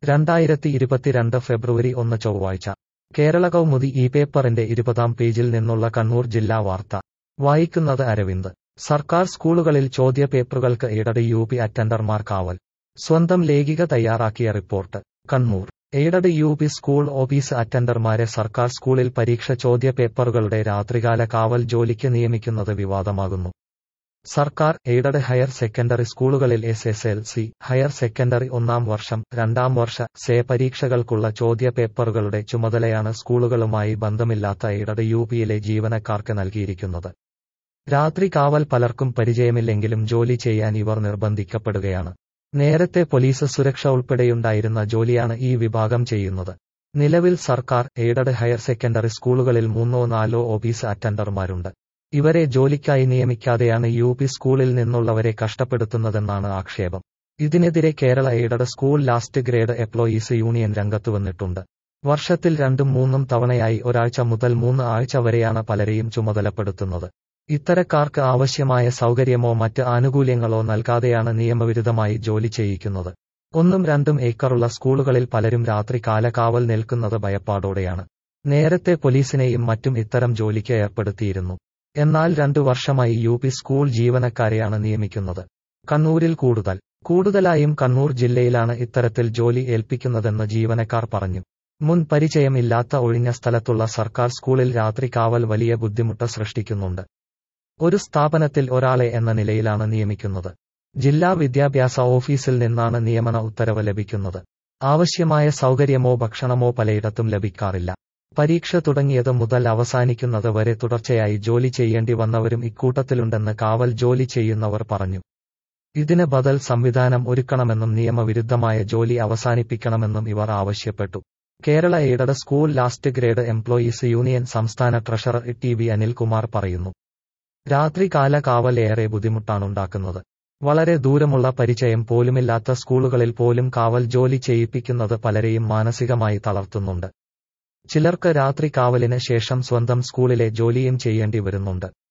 രണ്ടായിരത്തി ഇരുപത്തിരണ്ട് ഫെബ്രുവരി ഒന്ന് ചൊവ്വാഴ്ച കേരള കൗമുദി ഈ പേപ്പറിന്റെ ഇരുപതാം പേജിൽ നിന്നുള്ള കണ്ണൂർ ജില്ലാ വാർത്ത വായിക്കുന്നത് അരവിന്ദ് സർക്കാർ സ്കൂളുകളിൽ ചോദ്യപേപ്പറുകൾക്ക് എയ്ഡഡ് യു പി അറ്റൻഡർമാർ കാവൽ സ്വന്തം ലേഖിക തയ്യാറാക്കിയ report Kannur aided U P school office അറ്റൻഡർമാരെ സർക്കാർ സ്കൂളിൽ പരീക്ഷ ചോദ്യപേപ്പറുകളുടെ രാത്രികാല കാവൽ ജോലിക്ക് നിയമിക്കുന്നത് വിവാദമാകുന്നു സർക്കാർ എയ്ഡഡ് ഹയർ സെക്കൻഡറി സ്കൂളുകളിൽ S S L C higher secondary ഒന്നാം വർഷം രണ്ടാം വർഷ സേ പരീക്ഷകൾക്കുള്ള ചോദ്യപേപ്പറുകളുടെ ചുമതലയാണ് സ്കൂളുകളുമായി ബന്ധമില്ലാത്ത എയ്ഡഡ് യു പിയിലെ ജീവനക്കാർക്ക് നൽകിയിരിക്കുന്നത് രാത്രി കാവൽ പലർക്കും പരിചയമില്ലെങ്കിലും ജോലി ചെയ്യാൻ ഇവർ നിർബന്ധിക്കപ്പെടുകയാണ് നേരത്തെ പോലീസ് സുരക്ഷ ഉൾപ്പെടെയുണ്ടായിരുന്ന ജോലിയാണ് ഈ വിഭാഗം ചെയ്യുന്നത് നിലവിൽ സർക്കാർ എയ്ഡഡ് ഹയർ സെക്കൻഡറി സ്കൂളുകളിൽ മൂന്നോ നാലോ ഓഫീസ് അറ്റൻഡർമാരുണ്ട് ഇവരെ ജോലിക്കായി നിയമിക്കാതെയാണ് യു പി സ്കൂളിൽ നിന്നുള്ളവരെ കഷ്ടപ്പെടുത്തുന്നതെന്നാണ് ആക്ഷേപം ഇതിനെതിരെ Kerala aided school last grade employees union രംഗത്ത് വന്നിട്ടുണ്ട് വർഷത്തിൽ രണ്ടും മൂന്നും തവണയായി ഒരാഴ്ച മുതൽ മൂന്ന് ആഴ്ച വരെയാണ് പലരെയും ചുമതലപ്പെടുത്തുന്നത് ഇത്തരക്കാർക്ക് ആവശ്യമായ സൗകര്യമോ മറ്റ് ആനുകൂല്യങ്ങളോ നൽകാതെയാണ് നിയമവിരുദ്ധമായി ജോലി ചെയ്യിക്കുന്നത് ഒന്നും രണ്ടും ഏക്കറുള്ള സ്കൂളുകളിൽ പലരും രാത്രി കാലകാവൽ നിൽക്കുന്നത് ഭയപ്പാടോടെയാണ് നേരത്തെ പോലീസിനെയും മറ്റും ഇത്തരം ജോലിക്ക് ഏർപ്പെടുത്തിയിരുന്നു എന്നാൽ രണ്ടു വർഷമായി യു പി സ്കൂൾ ജീവനക്കാരെയാണ് നിയമിക്കുന്നത് കണ്ണൂരിൽ കൂടുതൽ കൂടുതലായും കണ്ണൂർ ജില്ലയിലാണ് ഇത്തരത്തിൽ ജോലി ഏൽപ്പിക്കുന്നതെന്ന് ജീവനക്കാർ പറഞ്ഞു മുൻ പരിചയമില്ലാത്ത ഒഴിഞ്ഞ സ്ഥലത്തുള്ള സർക്കാർ സ്കൂളിൽ രാത്രി കാവൽ വലിയ ബുദ്ധിമുട്ട് സൃഷ്ടിക്കുന്നുണ്ട് ഒരു സ്ഥാപനത്തിൽ ഒരാളെ എന്ന നിലയിലാണ് നിയമിക്കുന്നത് ജില്ലാ വിദ്യാഭ്യാസ ഓഫീസിൽ നിന്നാണ് നിയമന ഉത്തരവ് ലഭിക്കുന്നത് ആവശ്യമായ സൗകര്യമോ ഭക്ഷണമോ പലയിടത്തും ലഭിക്കാറില്ല പരീക്ഷ തുടങ്ങിയത് മുതൽ അവസാനിക്കുന്നത് വരെ തുടർച്ചയായി ജോലി ചെയ്യേണ്ടി വന്നവരും ഇക്കൂട്ടത്തിലുണ്ടെന്ന് കാവൽ ജോലി ചെയ്യുന്നവർ പറഞ്ഞു ഇതിന് ബദൽ സംവിധാനം ഒരുക്കണമെന്നും നിയമവിരുദ്ധമായ ജോലി അവസാനിപ്പിക്കണമെന്നും ഇവർ ആവശ്യപ്പെട്ടു Kerala aided school last grade employees union സംസ്ഥാന ട്രഷറർ ടി വി അനിൽകുമാർ പറയുന്നു രാത്രി കാല കാവൽ ഏറെ ബുദ്ധിമുട്ടാണുണ്ടാക്കുന്നത് വളരെ ദൂരമുള്ള പരിചയം പോലുമില്ലാത്ത സ്കൂളുകളിൽ പോലും കാവൽ ജോലി ചെയ്യിപ്പിക്കുന്നത് പലരെയും മാനസികമായി തളർത്തുന്നുണ്ട് ചിലർക്ക് രാത്രി കാവലിന് ശേഷം സ്വന്തം സ്കൂളിലെ ജോലിയും ചെയ്യേണ്ടി വരുന്നുണ്ട്